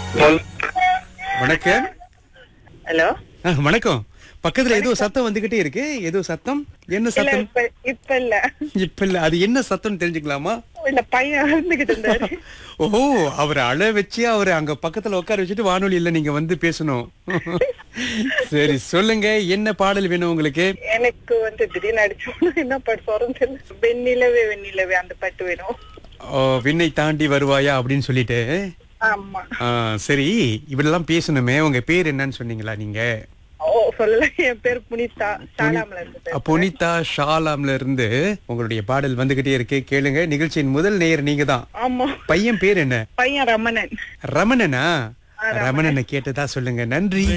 வணக்கம் ஹலோ ஆ, வணக்கம் பக்கத்துல ஏதோ சத்தம் வந்துகிட்டே இருக்கு ஏதோ சத்தம் என்ன இல்ல சத்தம் இப்ப இப்ப இல்ல இப்ப இல்ல அது என்ன சத்தம் தெரிஞ்சுக்கலாமா இல்ல பையன் அழுந்துகிட்டு இருந்தாரு ஓ அவரை அழ வச்சு அவரை அங்க பக்கத்துல உட்கார வச்சுட்டு வானொலியில நீங்க வந்து பேசணும் சரி சொல்லுங்க என்ன பாடல் வேணும் உங்களுக்கு எனக்கு வந்து திடீர்னு அடிச்சோன்னு என்ன பாட்டு சொல்றது தெரியல வெண்ணிலவே வெண்ணிலவே அந்த பாட்டு வேணும் ஓ, விண்ணை தாண்டி வருவாயா அப்படின்னு சொல்லிட்டு ஆமா ஆ, சரி இப்படிலாம் பேசணுமே உங்க பேர் என்னன்னு சொன்னீங்களா நீங்க ஓ சொல்லல என் பேர் புனிதா சாலாம்ல இருந்து அ, புனிதா ஷாலாம்ல இருந்து உங்களுடைய பாடல் வந்துகிட்டே இருக்கு கேளுங்க நிகழ்ச்சியின் முதல் நேயர் நீங்க தான் ஆமா பையன் பேர் என்ன பையன் ரமணன் ரமணனா ரமணனை கேட்டதா சொல்லுங்க நன்றி